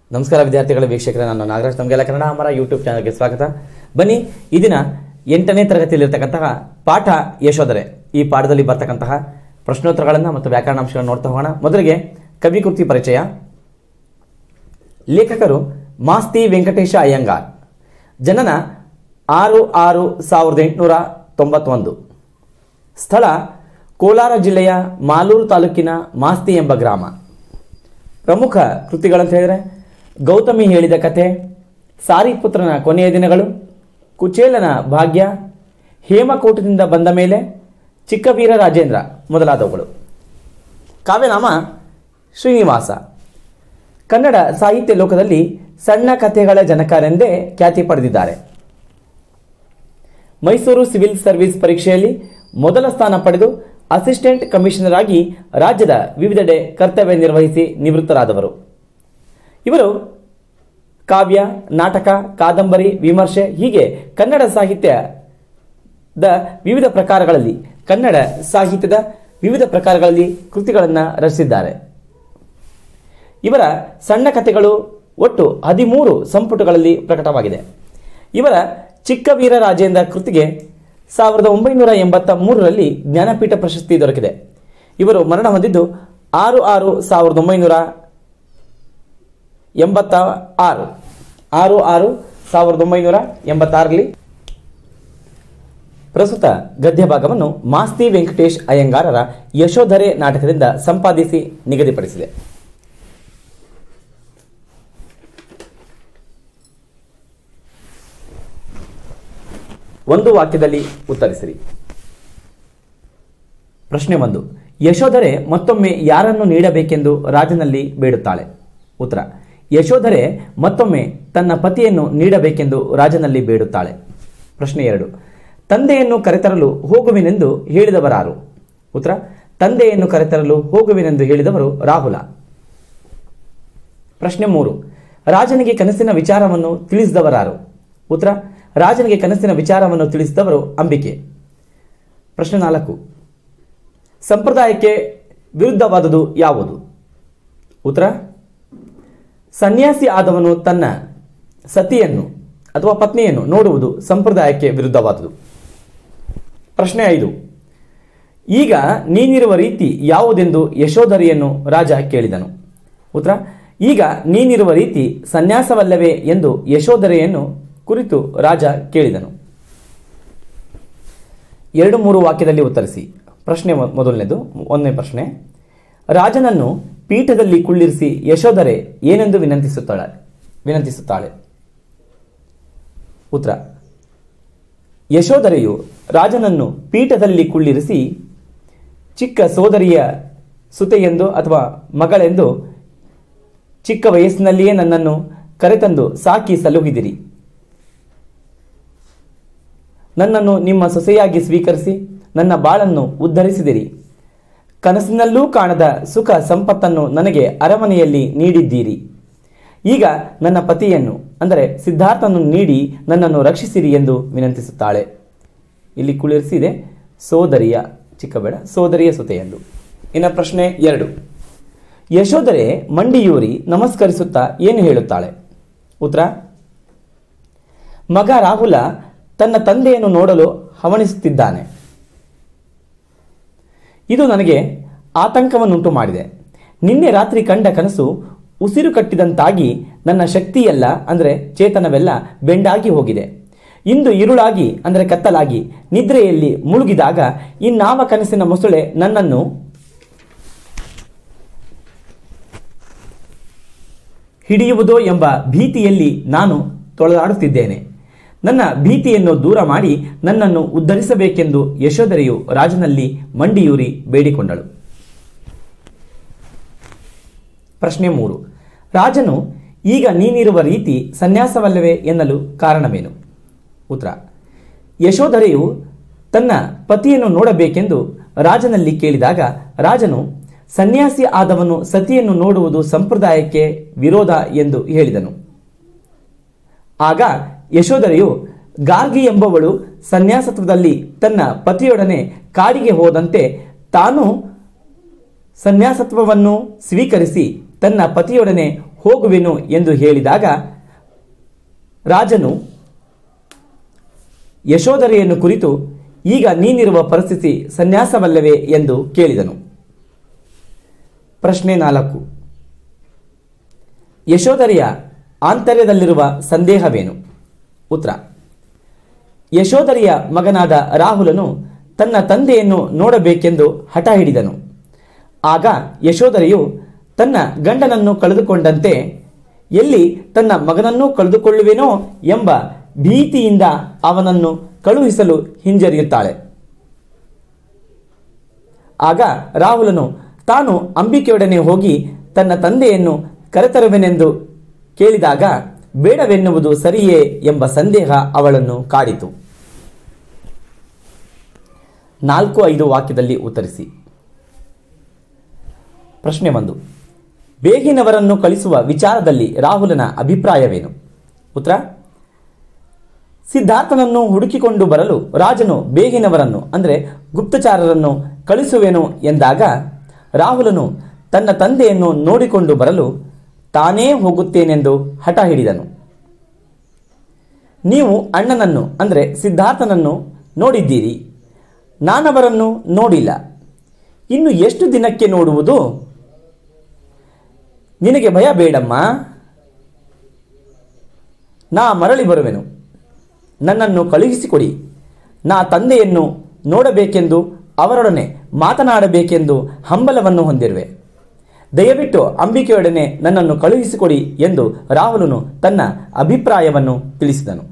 ನಮಸ್ಕಾರ ವಿದ್ಯಾರ್ಥಿಗಳ ವೀಕ್ಷಕರೇ ನಾನು ನಾಗರಾಜ್ ತಮಗೆಲ್ಲ ಕನ್ನಡ ಅಮರ ಯೂಟ್ಯೂಬ್ ಚಾನಲ್ಗೆ ಸ್ವಾಗತ ಬನ್ನಿ ಈ ದಿನ ಎಂಟನೇ ತರಗತಿಯಲ್ಲಿರ್ತಕ್ಕಂತಹ ಪಾಠ ಯಶೋಧರೆ ಈ ಪಾಠದಲ್ಲಿ ಬರ್ತಕ್ಕಂತಹ ಪ್ರಶ್ನೋತ್ತರಗಳನ್ನು ಮತ್ತು ವ್ಯಾಕರಣಾಂಶಗಳನ್ನು ನೋಡ್ತಾ ಹೋಗೋಣ ಮೊದಲಿಗೆ ಕವಿಕೃತಿ ಪರಿಚಯ ಲೇಖಕರು ಮಾಸ್ತಿ ವೆಂಕಟೇಶ ಅಯ್ಯಂಗಾರ್ ಜನನ ಆರು ಆರು ಸಾವಿರದ ಎಂಟುನೂರ ತೊಂಬತ್ತೊಂದು ಸ್ಥಳ ಕೋಲಾರ ಜಿಲ್ಲೆಯ ಮಾಲೂರು ತಾಲೂಕಿನ ಮಾಸ್ತಿ ಎಂಬ ಗ್ರಾಮ ಪ್ರಮುಖ ಕೃತಿಗಳಂತ ಹೇಳಿದರೆ ಗೌತಮಿ ಹೇಳಿದ ಕಥೆ ಸಾರಿಪುತ್ರನ ಕೊನೆಯ ದಿನಗಳು ಕುಚೇಲನ ಭಾಗ್ಯ ಹೇಮಕೂಟದಿಂದ ಬಂದ ಮೇಲೆ ಚಿಕ್ಕವೀರ ರಾಜೇಂದ್ರ ಮೊದಲಾದವುಗಳು ಕಾವ್ಯನಾಮ ಶ್ರೀನಿವಾಸ ಕನ್ನಡ ಸಾಹಿತ್ಯ ಲೋಕದಲ್ಲಿ ಸಣ್ಣ ಕಥೆಗಳ ಜನಕರೆಂದೇ ಖ್ಯಾತಿ ಪಡೆದಿದ್ದಾರೆ ಮೈಸೂರು ಸಿವಿಲ್ ಸರ್ವಿಸ್ ಪರೀಕ್ಷೆಯಲ್ಲಿ ಮೊದಲ ಸ್ಥಾನ ಪಡೆದು ಅಸಿಸ್ಟೆಂಟ್ ಕಮಿಷನರ್ ಆಗಿ ರಾಜ್ಯದ ವಿವಿಧೆಡೆ ಕರ್ತವ್ಯ ನಿರ್ವಹಿಸಿ ನಿವೃತ್ತರಾದವರು ಇವರು ಕಾವ್ಯ ನಾಟಕ ಕಾದಂಬರಿ ವಿಮರ್ಶೆ ಹೀಗೆ ಕನ್ನಡ ಸಾಹಿತ್ಯದ ವಿವಿಧ ಪ್ರಕಾರಗಳಲ್ಲಿ ಕನ್ನಡ ಸಾಹಿತ್ಯದ ವಿವಿಧ ಪ್ರಕಾರಗಳಲ್ಲಿ ಕೃತಿಗಳನ್ನು ರಚಿಸಿದ್ದಾರೆ ಇವರ ಸಣ್ಣ ಕಥೆಗಳು ಒಟ್ಟು ಹದಿಮೂರು ಸಂಪುಟಗಳಲ್ಲಿ ಪ್ರಕಟವಾಗಿದೆ ಇವರ ಚಿಕ್ಕವೀರ ರಾಜೇಂದ್ರ ಕೃತಿಗೆ ಸಾವಿರದ ಒಂಬೈನೂರ ಎಂಬತ್ತ ಮೂರರಲ್ಲಿ ಜ್ಞಾನಪೀಠ ಪ್ರಶಸ್ತಿ ದೊರಕಿದೆ ಇವರು ಮರಣ ಹೊಂದಿದ್ದು ಆರು ಆರು ಸಾವಿರದ ಒಂಬೈನೂರ ಎಂಬತ್ತ ಆರು ಆರು ಆರು ಸಾವಿರದ ಒಂಬೈನೂರ ಎಂಬತ್ತಾರರಲ್ಲಿ ಪ್ರಸ್ತುತ ಗದ್ಯ ಭಾಗವನ್ನು ಮಾಸ್ತಿ ವೆಂಕಟೇಶ್ ಅಯ್ಯಂಗಾರರ ಯಶೋಧರೆ ನಾಟಕದಿಂದ ಸಂಪಾದಿಸಿ ನಿಗದಿಪಡಿಸಿದೆ ಒಂದು ವಾಕ್ಯದಲ್ಲಿ ಉತ್ತರಿಸಿರಿ ಪ್ರಶ್ನೆ ಒಂದು ಯಶೋಧರೆ ಮತ್ತೊಮ್ಮೆ ಯಾರನ್ನು ನೀಡಬೇಕೆಂದು ರಾಜನಲ್ಲಿ ಬೇಡುತ್ತಾಳೆ ಉತ್ತರ ಯಶೋಧರೆ ಮತ್ತೊಮ್ಮೆ ತನ್ನ ಪತಿಯನ್ನು ನೀಡಬೇಕೆಂದು ರಾಜನಲ್ಲಿ ಬೇಡುತ್ತಾಳೆ ಪ್ರಶ್ನೆ ಎರಡು ತಂದೆಯನ್ನು ಕರೆತರಲು ಹೋಗುವೆನೆಂದು ಹೇಳಿದವರಾರು ಉತ್ತರ ತಂದೆಯನ್ನು ಕರೆತರಲು ಹೋಗುವೆನೆಂದು ಹೇಳಿದವರು ರಾಹುಲ ಪ್ರಶ್ನೆ ಮೂರು ರಾಜನಿಗೆ ಕನಸಿನ ವಿಚಾರವನ್ನು ತಿಳಿಸಿದವರಾರು ಉತ್ತರ ರಾಜನಿಗೆ ಕನಸಿನ ವಿಚಾರವನ್ನು ತಿಳಿಸಿದವರು ಅಂಬಿಕೆ ಪ್ರಶ್ನೆ ನಾಲ್ಕು ಸಂಪ್ರದಾಯಕ್ಕೆ ವಿರುದ್ಧವಾದುದು ಯಾವುದು ಉತ್ತರ ಸನ್ಯಾಸಿ ಆದವನು ತನ್ನ ಸತಿಯನ್ನು ಅಥವಾ ಪತ್ನಿಯನ್ನು ನೋಡುವುದು ಸಂಪ್ರದಾಯಕ್ಕೆ ವಿರುದ್ಧವಾದುದು ಪ್ರಶ್ನೆ ಐದು ಈಗ ನೀನಿರುವ ರೀತಿ ಯಾವುದೆಂದು ಯಶೋಧರಿಯನ್ನು ರಾಜ ಕೇಳಿದನು ಉತ್ತರ ಈಗ ನೀನಿರುವ ರೀತಿ ಸನ್ಯಾಸವಲ್ಲವೇ ಎಂದು ಯಶೋಧರೆಯನ್ನು ಕುರಿತು ರಾಜ ಕೇಳಿದನು ಎರಡು ಮೂರು ವಾಕ್ಯದಲ್ಲಿ ಉತ್ತರಿಸಿ ಪ್ರಶ್ನೆ ಮೊ- ಮೊದಲನೇದು ಒಂದನೇ ಪ್ರಶ್ನೆ ರಾಜನನ್ನು ಪೀಠದಲ್ಲಿ ಕುಳ್ಳಿರಿಸಿ ಯಶೋಧರೆ ಏನೆಂದು ವಿನಂತಿಸುತ್ತಾಳೆ ವಿನಂತಿಸುತ್ತಾಳೆ ಉತ್ತರ ಯಶೋಧರೆಯು ರಾಜನನ್ನು ಪೀಠದಲ್ಲಿ ಕುಳ್ಳಿರಿಸಿ ಚಿಕ್ಕ ಸೋದರಿಯ ಸುತೆಯೆಂದು ಅಥವಾ ಮಗಳೆಂದು ಚಿಕ್ಕ ವಯಸ್ಸಿನಲ್ಲಿಯೇ ನನ್ನನ್ನು ಕರೆತಂದು ಸಾಕಿ ಸಲುಹಿದಿರಿ ನನ್ನನ್ನು ನಿಮ್ಮ ಸೊಸೆಯಾಗಿ ಸ್ವೀಕರಿಸಿ ನನ್ನ ಬಾಳನ್ನು ಉದ್ಧರಿಸಿದಿರಿ ಕನಸಿನಲ್ಲೂ ಕಾಣದ ಸುಖ ಸಂಪತ್ತನ್ನು ನನಗೆ ಅರಮನೆಯಲ್ಲಿ ನೀಡಿದ್ದೀರಿ ಈಗ ನನ್ನ ಪತಿಯನ್ನು ಅಂದರೆ ಸಿದ್ಧಾರ್ಥನನ್ನು ನೀಡಿ ನನ್ನನ್ನು ರಕ್ಷಿಸಿರಿ ಎಂದು ವಿನಂತಿಸುತ್ತಾಳೆ ಇಲ್ಲಿ ಕುಳಿರಿಸಿದೆ ಸೋದರಿಯ ಚಿಕ್ಕಬೇಡ ಸೋದರಿಯ ಸುತೆಯೆಂದು ಇನ್ನು ಪ್ರಶ್ನೆ ಎರಡು ಯಶೋಧರೆ ಮಂಡಿಯೂರಿ ನಮಸ್ಕರಿಸುತ್ತಾ ಏನು ಹೇಳುತ್ತಾಳೆ ಉತ್ತರ ಮಗ ರಾಹುಲ ತನ್ನ ತಂದೆಯನ್ನು ನೋಡಲು ಹವಣಿಸುತ್ತಿದ್ದಾನೆ ಇದು ನನಗೆ ಆತಂಕವನ್ನುಂಟು ಮಾಡಿದೆ ನಿನ್ನೆ ರಾತ್ರಿ ಕಂಡ ಕನಸು ಉಸಿರು ಕಟ್ಟಿದಂತಾಗಿ ನನ್ನ ಶಕ್ತಿಯೆಲ್ಲ ಅಂದರೆ ಚೇತನವೆಲ್ಲ ಬೆಂಡಾಗಿ ಹೋಗಿದೆ ಇಂದು ಇರುಳಾಗಿ ಅಂದರೆ ಕತ್ತಲಾಗಿ ನಿದ್ರೆಯಲ್ಲಿ ಮುಳುಗಿದಾಗ ಇನ್ನಾವ ಕನಸಿನ ಮೊಸಳೆ ನನ್ನನ್ನು ಹಿಡಿಯುವುದೋ ಎಂಬ ಭೀತಿಯಲ್ಲಿ ನಾನು ತೊಳೆದಾಡುತ್ತಿದ್ದೇನೆ ನನ್ನ ಭೀತಿಯನ್ನು ದೂರ ಮಾಡಿ ನನ್ನನ್ನು ಉದ್ಧರಿಸಬೇಕೆಂದು ಯಶೋಧರೆಯು ರಾಜನಲ್ಲಿ ಮಂಡಿಯೂರಿ ಬೇಡಿಕೊಂಡಳು ಪ್ರಶ್ನೆ ಮೂರು ರಾಜನು ಈಗ ನೀನಿರುವ ರೀತಿ ಸನ್ಯಾಸವಲ್ಲವೇ ಎನ್ನಲು ಕಾರಣವೇನು ಉತ್ತರ ಯಶೋಧರೆಯು ತನ್ನ ಪತಿಯನ್ನು ನೋಡಬೇಕೆಂದು ರಾಜನಲ್ಲಿ ಕೇಳಿದಾಗ ರಾಜನು ಸನ್ಯಾಸಿ ಆದವನು ಸತಿಯನ್ನು ನೋಡುವುದು ಸಂಪ್ರದಾಯಕ್ಕೆ ವಿರೋಧ ಎಂದು ಹೇಳಿದನು ಆಗ ಯಶೋಧರೆಯು ಗಾರ್ಗಿ ಎಂಬವಳು ಸನ್ಯಾಸತ್ವದಲ್ಲಿ ತನ್ನ ಪತಿಯೊಡನೆ ಕಾಡಿಗೆ ಹೋದಂತೆ ತಾನು ಸನ್ಯಾಸತ್ವವನ್ನು ಸ್ವೀಕರಿಸಿ ತನ್ನ ಪತಿಯೊಡನೆ ಹೋಗುವೆನು ಎಂದು ಹೇಳಿದಾಗ ರಾಜನು ಯಶೋಧರೆಯನ್ನು ಕುರಿತು ಈಗ ನೀನಿರುವ ಪರಿಸ್ಥಿತಿ ಸನ್ಯಾಸವಲ್ಲವೇ ಎಂದು ಕೇಳಿದನು ಪ್ರಶ್ನೆ ನಾಲ್ಕು ಯಶೋಧರೆಯ ಆಂತರ್ಯದಲ್ಲಿರುವ ಸಂದೇಹವೇನು ಉತ್ತರ ಯಶೋಧರೆಯ ಮಗನಾದ ರಾಹುಲನು ತನ್ನ ತಂದೆಯನ್ನು ನೋಡಬೇಕೆಂದು ಹಠ ಹಿಡಿದನು ಆಗ ಯಶೋಧರೆಯು ತನ್ನ ಗಂಡನನ್ನು ಕಳೆದುಕೊಂಡಂತೆ ಎಲ್ಲಿ ತನ್ನ ಮಗನನ್ನೂ ಕಳೆದುಕೊಳ್ಳುವೆನೋ ಎಂಬ ಭೀತಿಯಿಂದ ಅವನನ್ನು ಕಳುಹಿಸಲು ಹಿಂಜರಿಯುತ್ತಾಳೆ ಆಗ ರಾಹುಲನು ತಾನು ಅಂಬಿಕೆಯೊಡನೆ ಹೋಗಿ ತನ್ನ ತಂದೆಯನ್ನು ಕರೆತರುವೆನೆಂದು ಕೇಳಿದಾಗ ಬೇಡವೆನ್ನುವುದು ಸರಿಯೇ ಎಂಬ ಸಂದೇಹ ಅವಳನ್ನು ಕಾಡಿತು ನಾಲ್ಕು ಐದು ವಾಕ್ಯದಲ್ಲಿ ಉತ್ತರಿಸಿ ಪ್ರಶ್ನೆ ಒಂದು ಬೇಗಿನವರನ್ನು ಕಳಿಸುವ ವಿಚಾರದಲ್ಲಿ ರಾಹುಲನ ಅಭಿಪ್ರಾಯವೇನು ಉತ್ತರ ಸಿದ್ಧಾರ್ಥನನ್ನು ಹುಡುಕಿಕೊಂಡು ಬರಲು ರಾಜನು ಬೇಗಿನವರನ್ನು ಅಂದರೆ ಗುಪ್ತಚಾರರನ್ನು ಕಳಿಸುವೆನು ಎಂದಾಗ ರಾಹುಲನು ತನ್ನ ತಂದೆಯನ್ನು ನೋಡಿಕೊಂಡು ಬರಲು ತಾನೇ ಹೋಗುತ್ತೇನೆಂದು ಹಠ ಹಿಡಿದನು ನೀವು ಅಣ್ಣನನ್ನು ಅಂದರೆ ಸಿದ್ಧಾರ್ಥನನ್ನು ನೋಡಿದ್ದೀರಿ ನಾನವರನ್ನು ನೋಡಿಲ್ಲ ಇನ್ನು ಎಷ್ಟು ದಿನಕ್ಕೆ ನೋಡುವುದು ನಿನಗೆ ಭಯ ಬೇಡಮ್ಮ ನಾ ಮರಳಿ ಬರುವೆನು ನನ್ನನ್ನು ಕಳುಹಿಸಿಕೊಡಿ ನಾ ತಂದೆಯನ್ನು ನೋಡಬೇಕೆಂದು ಅವರೊಡನೆ ಮಾತನಾಡಬೇಕೆಂದು ಹಂಬಲವನ್ನು ಹೊಂದಿರುವೆ ದಯವಿಟ್ಟು ಅಂಬಿಕೆಯೊಡನೆ ನನ್ನನ್ನು ಕಳುಹಿಸಿಕೊಡಿ ಎಂದು ರಾಹುಲನು ತನ್ನ ಅಭಿಪ್ರಾಯವನ್ನು ತಿಳಿಸಿದನು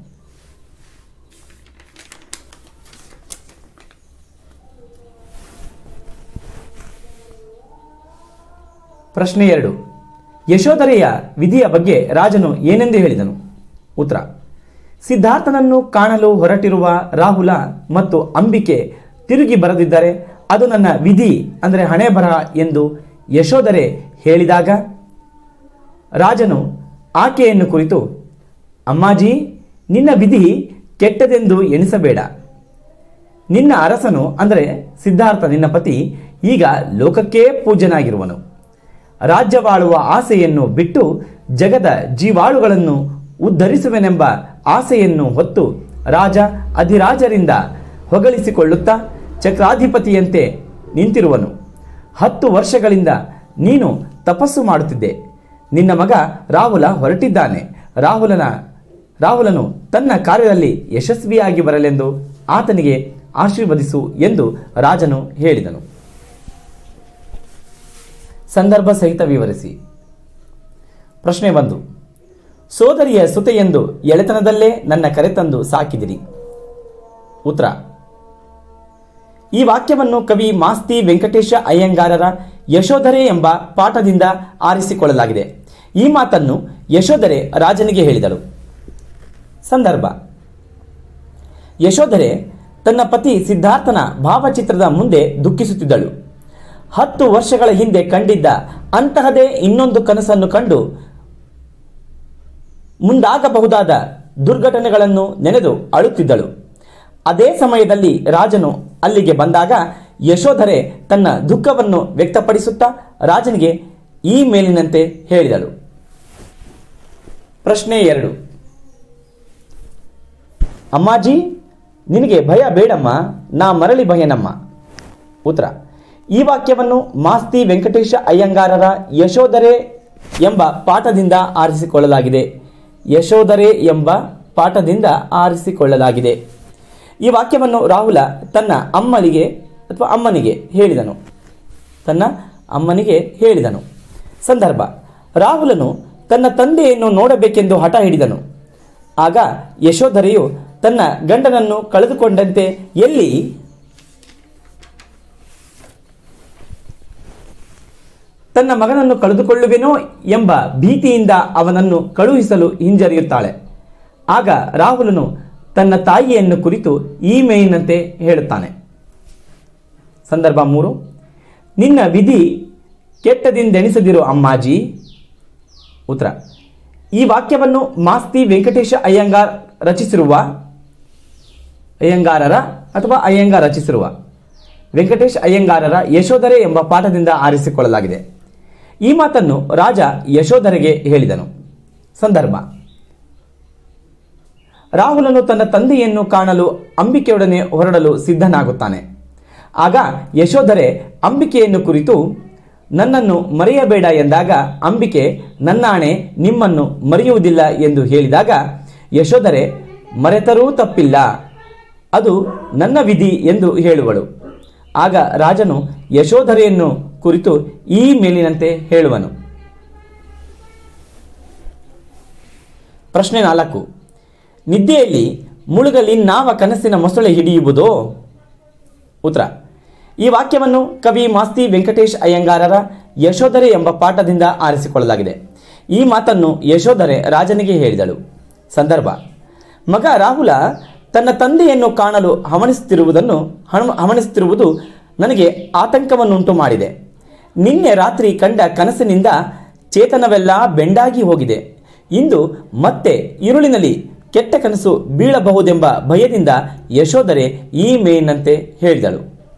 ಪ್ರಶ್ನೆ ಎರಡು ಯಶೋಧರೆಯ ವಿಧಿಯ ಬಗ್ಗೆ ರಾಜನು ಏನೆಂದು ಹೇಳಿದನು ಉತ್ತರ ಸಿದ್ಧಾರ್ಥನನ್ನು ಕಾಣಲು ಹೊರಟಿರುವ ರಾಹುಲ ಮತ್ತು ಅಂಬಿಕೆ ತಿರುಗಿ ಬರದಿದ್ದರೆ ಅದು ನನ್ನ ವಿಧಿ ಅಂದರೆ ಹಣೆ ಬರಹ ಎಂದು ಯಶೋಧರೆ ಹೇಳಿದಾಗ ರಾಜನು ಆಕೆಯನ್ನು ಕುರಿತು ಅಮ್ಮಾಜಿ ನಿನ್ನ ವಿಧಿ ಕೆಟ್ಟದೆಂದು ಎಣಿಸಬೇಡ ನಿನ್ನ ಅರಸನು ಅಂದರೆ ಸಿದ್ಧಾರ್ಥ ನಿನ್ನ ಪತಿ ಈಗ ಲೋಕಕ್ಕೇ ಪೂಜ್ಯನಾಗಿರುವನು ರಾಜ್ಯವಾಳುವ ಆಸೆಯನ್ನು ಬಿಟ್ಟು ಜಗದ ಜೀವಾಳುಗಳನ್ನು ಉದ್ಧರಿಸುವೆನೆಂಬ ಆಸೆಯನ್ನು ಹೊತ್ತು ರಾಜ ಅಧಿರಾಜರಿಂದ ಹೊಗಳಿಸಿಕೊಳ್ಳುತ್ತಾ ಚಕ್ರಾಧಿಪತಿಯಂತೆ ನಿಂತಿರುವನು ಹತ್ತು ವರ್ಷಗಳಿಂದ ನೀನು ತಪಸ್ಸು ಮಾಡುತ್ತಿದ್ದೆ ನಿನ್ನ ಮಗ ರಾಹುಲ ಹೊರಟಿದ್ದಾನೆ ರಾಹುಲನ ರಾಹುಲನು ತನ್ನ ಕಾರ್ಯದಲ್ಲಿ ಯಶಸ್ವಿಯಾಗಿ ಬರಲೆಂದು ಆತನಿಗೆ ಆಶೀರ್ವದಿಸು ಎಂದು ರಾಜನು ಹೇಳಿದನು ಸಂದರ್ಭ ಸಹಿತ ವಿವರಿಸಿ ಪ್ರಶ್ನೆ ಒಂದು ಸೋದರಿಯ ಸುತೆಯೆಂದು ಎಳೆತನದಲ್ಲೇ ನನ್ನ ಕರೆತಂದು ಸಾಕಿದಿರಿ ಉತ್ತರ ಈ ವಾಕ್ಯವನ್ನು ಕವಿ ಮಾಸ್ತಿ ವೆಂಕಟೇಶ ಅಯ್ಯಂಗಾರರ ಯಶೋಧರೆ ಎಂಬ ಪಾಠದಿಂದ ಆರಿಸಿಕೊಳ್ಳಲಾಗಿದೆ ಈ ಮಾತನ್ನು ಯಶೋಧರೆ ರಾಜನಿಗೆ ಹೇಳಿದಳು ಸಂದರ್ಭ ಯಶೋಧರೆ ತನ್ನ ಪತಿ ಸಿದ್ಧಾರ್ಥನ ಭಾವಚಿತ್ರದ ಮುಂದೆ ದುಃಖಿಸುತ್ತಿದ್ದಳು ಹತ್ತು ವರ್ಷಗಳ ಹಿಂದೆ ಕಂಡಿದ್ದ ಅಂತಹದೇ ಇನ್ನೊಂದು ಕನಸನ್ನು ಕಂಡು ಮುಂದಾಗಬಹುದಾದ ದುರ್ಘಟನೆಗಳನ್ನು ನೆನೆದು ಅಳುತ್ತಿದ್ದಳು ಅದೇ ಸಮಯದಲ್ಲಿ ರಾಜನು ಅಲ್ಲಿಗೆ ಬಂದಾಗ ಯಶೋಧರೆ ತನ್ನ ದುಃಖವನ್ನು ವ್ಯಕ್ತಪಡಿಸುತ್ತಾ ರಾಜನಿಗೆ ಈ ಮೇಲಿನಂತೆ ಹೇಳಿದಳು ಪ್ರಶ್ನೆ ಎರಡು ಅಮ್ಮಾಜಿ ನಿನಗೆ ಭಯ ಬೇಡಮ್ಮ ನಾ ಮರಳಿ ಭಯನಮ್ಮ ಉತ್ತರ ಈ ವಾಕ್ಯವನ್ನು ಮಾಸ್ತಿ ವೆಂಕಟೇಶ ಅಯ್ಯಂಗಾರರ ಯಶೋಧರೆ ಎಂಬ ಪಾಠದಿಂದ ಆರಿಸಿಕೊಳ್ಳಲಾಗಿದೆ ಯಶೋಧರೆ ಎಂಬ ಪಾಠದಿಂದ ಆರಿಸಿಕೊಳ್ಳಲಾಗಿದೆ ಈ ವಾಕ್ಯವನ್ನು ರಾಹುಲ ತನ್ನ ಅಮ್ಮನಿಗೆ ಅಥವಾ ಅಮ್ಮನಿಗೆ ಹೇಳಿದನು ತನ್ನ ಅಮ್ಮನಿಗೆ ಹೇಳಿದನು ಸಂದರ್ಭ ರಾಹುಲನು ತನ್ನ ತಂದೆಯನ್ನು ನೋಡಬೇಕೆಂದು ಹಠ ಹಿಡಿದನು ಆಗ ಯಶೋಧರೆಯು ತನ್ನ ಗಂಡನನ್ನು ಕಳೆದುಕೊಂಡಂತೆ ಎಲ್ಲಿ ತನ್ನ ಮಗನನ್ನು ಕಳೆದುಕೊಳ್ಳುವೆನೋ ಎಂಬ ಭೀತಿಯಿಂದ ಅವನನ್ನು ಕಳುಹಿಸಲು ಹಿಂಜರಿಯುತ್ತಾಳೆ ಆಗ ರಾಹುಲನು ತನ್ನ ತಾಯಿಯನ್ನು ಕುರಿತು ಈ ಮೇಲಿನಂತೆ ಹೇಳುತ್ತಾನೆ ಸಂದರ್ಭ ಮೂರು ನಿನ್ನ ವಿಧಿ ಕೆಟ್ಟದಿಂದೆಣಿಸದಿರು ಅಮ್ಮಾಜಿ ಉತ್ತರ ಈ ವಾಕ್ಯವನ್ನು ಮಾಸ್ತಿ ವೆಂಕಟೇಶ ಅಯ್ಯಂಗಾರ್ ರಚಿಸಿರುವ ಅಯ್ಯಂಗಾರರ ಅಥವಾ ಅಯ್ಯಂಗಾರ್ ರಚಿಸಿರುವ ವೆಂಕಟೇಶ್ ಅಯ್ಯಂಗಾರರ ಯಶೋಧರೆ ಎಂಬ ಪಾಠದಿಂದ ಆರಿಸಿಕೊಳ್ಳಲಾಗಿದೆ ಈ ಮಾತನ್ನು ರಾಜ ಯಶೋಧರೆಗೆ ಹೇಳಿದನು ಸಂದರ್ಭ ರಾಹುಲನು ತನ್ನ ತಂದೆಯನ್ನು ಕಾಣಲು ಅಂಬಿಕೆಯೊಡನೆ ಹೊರಡಲು ಸಿದ್ಧನಾಗುತ್ತಾನೆ ಆಗ ಯಶೋಧರೆ ಅಂಬಿಕೆಯನ್ನು ಕುರಿತು ನನ್ನನ್ನು ಮರೆಯಬೇಡ ಎಂದಾಗ ಅಂಬಿಕೆ ನನ್ನಾಣೆ ನಿಮ್ಮನ್ನು ಮರೆಯುವುದಿಲ್ಲ ಎಂದು ಹೇಳಿದಾಗ ಯಶೋಧರೆ ಮರೆತರೂ ತಪ್ಪಿಲ್ಲ ಅದು ನನ್ನ ವಿಧಿ ಎಂದು ಹೇಳುವಳು ಆಗ ರಾಜನು ಯಶೋಧರೆಯನ್ನು ಕುರಿತು ಈ ಮೇಲಿನಂತೆ ಹೇಳುವನು ಪ್ರಶ್ನೆ ನಾಲ್ಕು ನಿದ್ದೆಯಲ್ಲಿ ಮುಳುಗಲಿ ನಾವ ಕನಸಿನ ಮೊಸಳೆ ಹಿಡಿಯುವುದೋ ಉತ್ತರ ಈ ವಾಕ್ಯವನ್ನು ಕವಿ ಮಾಸ್ತಿ ವೆಂಕಟೇಶ್ ಅಯ್ಯಂಗಾರರ ಯಶೋಧರೆ ಎಂಬ ಪಾಠದಿಂದ ಆರಿಸಿಕೊಳ್ಳಲಾಗಿದೆ ಈ ಮಾತನ್ನು ಯಶೋಧರೆ ರಾಜನಿಗೆ ಹೇಳಿದಳು ಸಂದರ್ಭ ಮಗ ರಾಹುಲ ತನ್ನ ತಂದೆಯನ್ನು ಕಾಣಲು ಹವಣಿಸುತ್ತಿರುವುದನ್ನು ಹಣ- ಹವಣಿಸುತ್ತಿರುವುದು ನನಗೆ ಆತಂಕವನ್ನುಂಟು ಮಾಡಿದೆ ನಿನ್ನೆ ರಾತ್ರಿ ಕಂಡ ಕನಸಿನಿಂದ ಚೇತನವೆಲ್ಲ ಬೆಂಡಾಗಿ ಹೋಗಿದೆ ಇಂದು ಮತ್ತೆ ഇരുಳಿನಲ್ಲಿ ಕೆಟ್ಟ ಕನಸು ಬೀಳಬಹುದೆಂಬ ಭಯದಿಂದ ಯಶೋಧರೆ ಈ ಮೇಲಿನಂತೆ ಹೇಳಿದಳು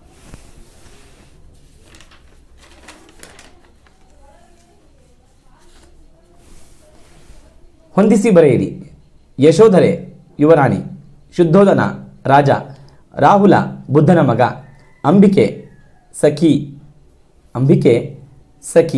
ಹೊಂದಿಸಿ ಬರೆಯಿರಿ ಯಶೋಧರೆ ಯುವರಾಣಿ ಶುದ್ಧೋಧನ ರಾಜ ರಾಹುಲ ಬುದ್ಧನ ಮಗ ಅಂಬಿಕೆ ಸಖಿ ಅಂಬಿಕೆ ಸಖಿ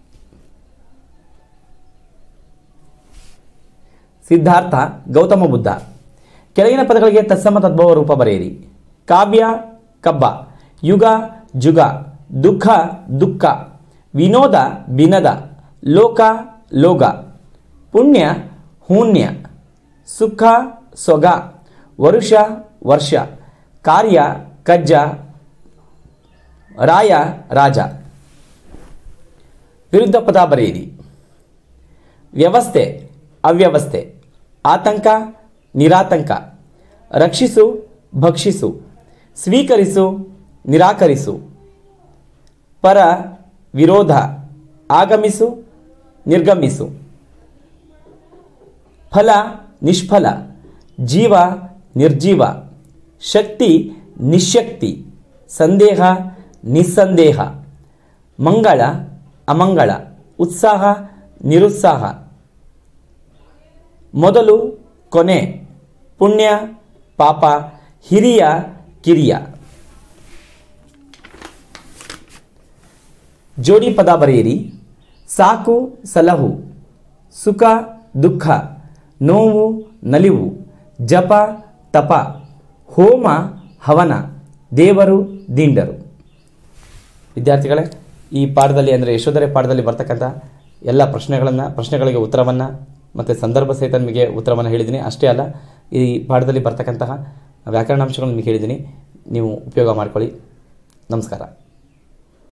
ಸಿದ್ಧಾರ್ಥ ಗೌತಮ ಬುದ್ಧ ಕೆಳಗಿನ ಪದಗಳಿಗೆ ತತ್ಸಮ ತದ್ಭವ ರೂಪ ಬರೆಯಿರಿ ಕಾವ್ಯ ಕಬ್ಬ ಯುಗ ಜುಗ ದುಃಖ ದುಃಖ ವಿನೋದ ಬಿನದ ಲೋಕ ಲೋಗ ಪುಣ್ಯ ಹೂನ್ಯ ಸುಖ ಸೊಗ ವರುಷ ವರ್ಷ ಕಾರ್ಯ ಕಜ್ಜ ರಾಯ ರಾಜ ವಿರುದ್ಧ ಪದ ಬರೆಯಿರಿ ವ್ಯವಸ್ಥೆ ಅವ್ಯವಸ್ಥೆ ಆತಂಕ ನಿರಾತಂಕ ರಕ್ಷಿಸು ಭಕ್ಷಿಸು ಸ್ವೀಕರಿಸು ನಿರಾಕರಿಸು ಪರ ವಿರೋಧ ಆಗಮಿಸು ನಿರ್ಗಮಿಸು ಫಲ ನಿಷ್ಫಲ ಜೀವ ನಿರ್ಜೀವ ಶಕ್ತಿ ನಿಶಕ್ತಿ ಸಂದೇಹ ನಿಸ್ಸಂದೇಹ ಮಂಗಳ ಅಮಂಗಳ ಉತ್ಸಾಹ ನಿರುತ್ಸಾಹ ಮೊದಲು ಕೊನೆ ಪುಣ್ಯ ಪಾಪ ಹಿರಿಯ ಕಿರಿಯ ಜೋಡಿ ಪದ ಬರೆಯಿರಿ ಸಾಕು ಸಲಹು ಸುಖ ದುಃಖ ನೋವು ನಲಿವು ಜಪ ತಪ ಹೋಮ ಹವನ ದೇವರು ದಿಂಡರು ವಿದ್ಯಾರ್ಥಿಗಳೇ ಈ ಪಾಠದಲ್ಲಿ ಅಂದರೆ ಯಶೋಧರೆ ಪಾಠದಲ್ಲಿ ಬರ್ತಕ್ಕಂಥ ಎಲ್ಲ ಪ್ರಶ್ನೆಗಳನ್ನು ಪ್ರಶ್ನೆಗಳಿಗೆ ಉತ್ತರವನ್ನು ಮತ್ತು ಸಂದರ್ಭ ಸಹಿತ ನಿಮಗೆ ಉತ್ತರವನ್ನು ಹೇಳಿದ್ದೀನಿ ಅಷ್ಟೇ ಅಲ್ಲ ಈ ಪಾಠದಲ್ಲಿ ಬರ್ತಕ್ಕಂತಹ ವ್ಯಾಕರಣಾಂಶಗಳನ್ನು ನಿಮಗೆ ಹೇಳಿದ್ದೀನಿ ನೀವು ಉಪಯೋಗ ಮಾಡ್ಕೊಳ್ಳಿ ನಮಸ್ಕಾರ